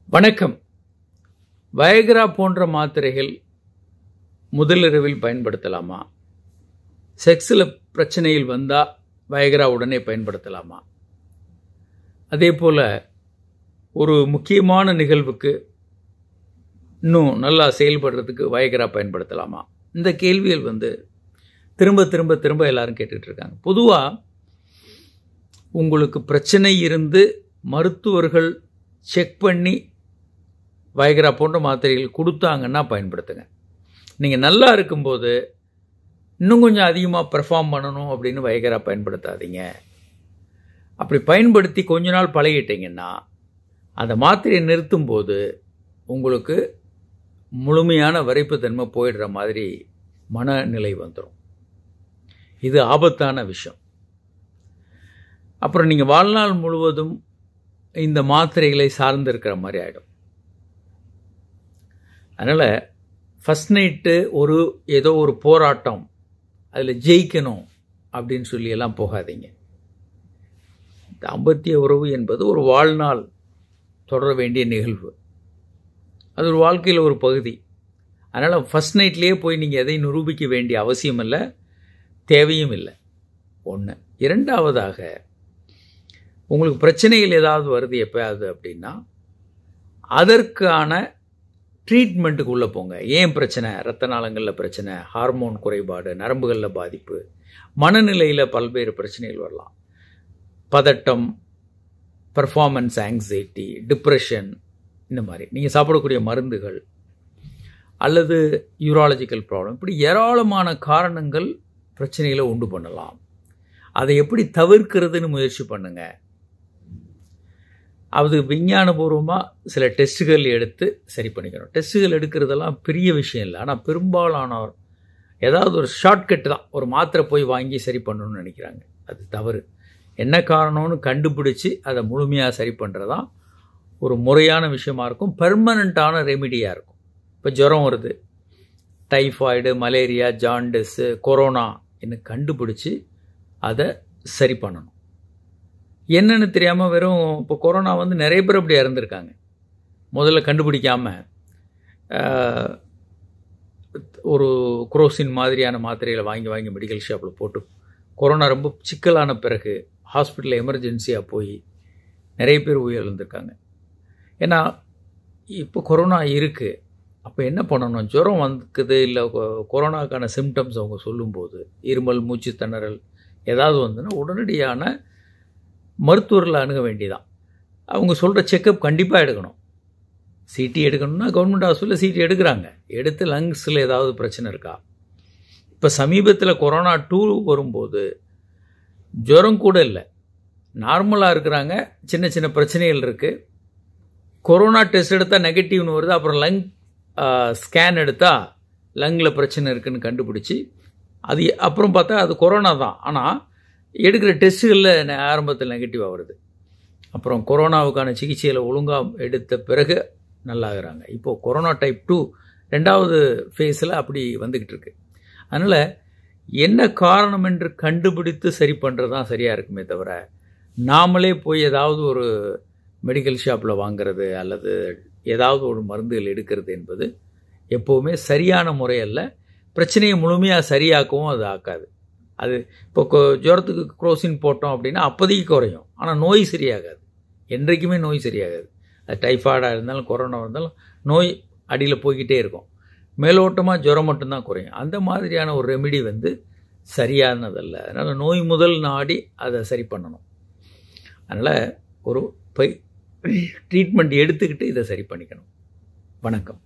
வணக்கம் வயக்ரா போன்ற மாத்திரைகள் முதலிரவில் பயன்படுத்தலாமா செக்ஸில் பிரச்சனையில் வந்தால் வயக்ரா உடனே பயன்படுத்தலாமா அதே போல் ஒரு முக்கியமான நிகழ்வுக்கு இன்னும் நல்லா செயல்படுறதுக்கு வயக்ரா பயன்படுத்தலாமா இந்த கேள்விகள் வந்து திரும்ப திரும்ப திரும்ப எல்லாரும் கேட்டுட்டு இருக்காங்க பொதுவாக உங்களுக்கு பிரச்சனை இருந்து மருத்துவர்கள் செக் பண்ணி வயக்ரா போன்ற மாத்திரைகள் கொடுத்தாங்கன்னா பயன்படுத்துங்க நீங்கள் நல்லா இருக்கும்போது இன்னும் கொஞ்சம் அதிகமாக பெர்ஃபார்ம் பண்ணணும் அப்படின்னு வயக்ரா பயன்படுத்தாதீங்க அப்படி பயன்படுத்தி கொஞ்ச நாள் பழகிட்டீங்கன்னா அந்த மாத்திரையை நிறுத்தும்போது உங்களுக்கு முழுமையான வரைப்புத்தன்மை போயிடுற மாதிரி மனநிலை வந்துடும் இது ஆபத்தான விஷயம் அப்புறம் நீங்கள் வாழ்நாள் முழுவதும் இந்த மாத்திரைகளை சார்ந்து இருக்கிற மாதிரி ஆகிடும் அதனால் ஃபஸ்ட் நைட்டு ஒரு ஏதோ ஒரு போராட்டம் அதில் ஜெயிக்கணும் அப்படின்னு சொல்லி எல்லாம் போகாதீங்க தாம்பத்திய உறவு என்பது ஒரு வாழ்நாள் தொடர வேண்டிய நிகழ்வு அது ஒரு வாழ்க்கையில் ஒரு பகுதி அதனால் ஃபஸ்ட் நைட்லேயே போய் நீங்கள் எதையும் நிரூபிக்க வேண்டிய அவசியம் இல்லை தேவையும் இல்லை ஒன்று இரண்டாவதாக உங்களுக்கு பிரச்சனைகள் ஏதாவது வருது எப்போயாவது அப்படின்னா அதற்கான ட்ரீட்மெண்ட்டுக்கு உள்ளே போங்க ஏன் பிரச்சனை ரத்த நாளங்களில் பிரச்சனை ஹார்மோன் குறைபாடு நரம்புகளில் பாதிப்பு மனநிலையில் பல்வேறு பிரச்சனைகள் வரலாம் பதட்டம் பர்ஃபார்மன்ஸ் ஆங்ஸைட்டி டிப்ரெஷன் இந்த மாதிரி நீங்கள் சாப்பிடக்கூடிய மருந்துகள் அல்லது யூராலஜிக்கல் ப்ராப்ளம் இப்படி ஏராளமான காரணங்கள் பிரச்சனைகளை உண்டு பண்ணலாம் அதை எப்படி தவிர்க்கிறதுன்னு முயற்சி பண்ணுங்கள் அது விஞ்ஞானபூர்வமாக சில டெஸ்ட்டுகள் எடுத்து சரி பண்ணிக்கணும் டெஸ்ட்டுகள் எடுக்கிறதெல்லாம் பெரிய விஷயம் இல்லை ஆனால் பெரும்பாலானோர் ஏதாவது ஒரு ஷார்ட்கட் தான் ஒரு மாத்திரை போய் வாங்கி சரி பண்ணணும்னு நினைக்கிறாங்க அது தவறு என்ன காரணம்னு கண்டுபிடிச்சி அதை முழுமையாக சரி பண்ணுறதான் ஒரு முறையான விஷயமா இருக்கும் பெர்மனண்ட்டான ரெமிடியாக இருக்கும் இப்போ ஜுரம் வருது டைஃபாய்டு மலேரியா ஜாண்டிஸு கொரோனா என்று கண்டுபிடிச்சி அதை சரி பண்ணணும் என்னென்னு தெரியாமல் வெறும் இப்போ கொரோனா வந்து நிறைய பேர் அப்படி இறந்துருக்காங்க முதல்ல கண்டுபிடிக்காமல் ஒரு குரோசின் மாதிரியான மாத்திரைகளை வாங்கி வாங்கி மெடிக்கல் ஷாப்பில் போட்டு கொரோனா ரொம்ப சிக்கலான பிறகு ஹாஸ்பிட்டலில் எமர்ஜென்சியாக போய் நிறைய பேர் உயிரிழந்திருக்காங்க ஏன்னா இப்போ கொரோனா இருக்குது அப்போ என்ன பண்ணணும் ஜுரம் வந்துக்குது இல்லை கொரோனாக்கான சிம்டம்ஸ் அவங்க சொல்லும்போது இருமல் மூச்சு திணறல் ஏதாவது வந்துன்னா உடனடியான மருத்துவர்களை அணுக வேண்டியதான் அவங்க சொல்கிற செக்கப் கண்டிப்பாக எடுக்கணும் சிடி எடுக்கணும்னா கவர்மெண்ட் ஹாஸ்பிட்டலில் சிடி எடுக்கிறாங்க எடுத்து லங்ஸில் ஏதாவது பிரச்சனை இருக்கா இப்போ சமீபத்தில் கொரோனா டூ வரும்போது ஜுரம் கூட இல்லை நார்மலாக இருக்கிறாங்க சின்ன சின்ன பிரச்சனைகள் இருக்குது கொரோனா டெஸ்ட் எடுத்தால் நெகட்டிவ்னு வருது அப்புறம் லங் ஸ்கேன் எடுத்தால் லங்கில் பிரச்சனை இருக்குதுன்னு கண்டுபிடிச்சி அது அப்புறம் பார்த்தா அது கொரோனா தான் ஆனால் எடுக்கிற டெஸ்ட்டுகளில் ஆரம்பத்தில் நெகட்டிவாக வருது அப்புறம் கொரோனாவுக்கான சிகிச்சையில் ஒழுங்காக எடுத்த பிறகு நல்லாகிறாங்க இப்போது கொரோனா டைப் டூ ரெண்டாவது ஃபேஸில் அப்படி வந்துக்கிட்டு இருக்கு அதனால் என்ன காரணம் என்று கண்டுபிடித்து சரி பண்ணுறது தான் சரியாக இருக்குமே தவிர நாமளே போய் ஏதாவது ஒரு மெடிக்கல் ஷாப்பில் வாங்கிறது அல்லது ஏதாவது ஒரு மருந்துகள் எடுக்கிறது என்பது எப்போவுமே சரியான முறையல்ல பிரச்சனையை முழுமையாக சரியாக்கவும் அது ஆக்காது அது இப்போ ஜுரத்துக்கு குரோசின் போட்டோம் அப்படின்னா அப்போதைக்கு குறையும் ஆனால் நோய் சரியாகாது என்றைக்குமே நோய் சரியாகாது அது டைஃபாய்டாக இருந்தாலும் கொரோனா இருந்தாலும் நோய் அடியில் போய்கிட்டே இருக்கும் மேலோட்டமாக ஜுரம் மட்டும்தான் குறையும் அந்த மாதிரியான ஒரு ரெமிடி வந்து சரியானதல்ல அதனால் நோய் முதல் நாடி அதை சரி பண்ணணும் அதனால் ஒரு பை ட்ரீட்மெண்ட் எடுத்துக்கிட்டு இதை சரி பண்ணிக்கணும் வணக்கம்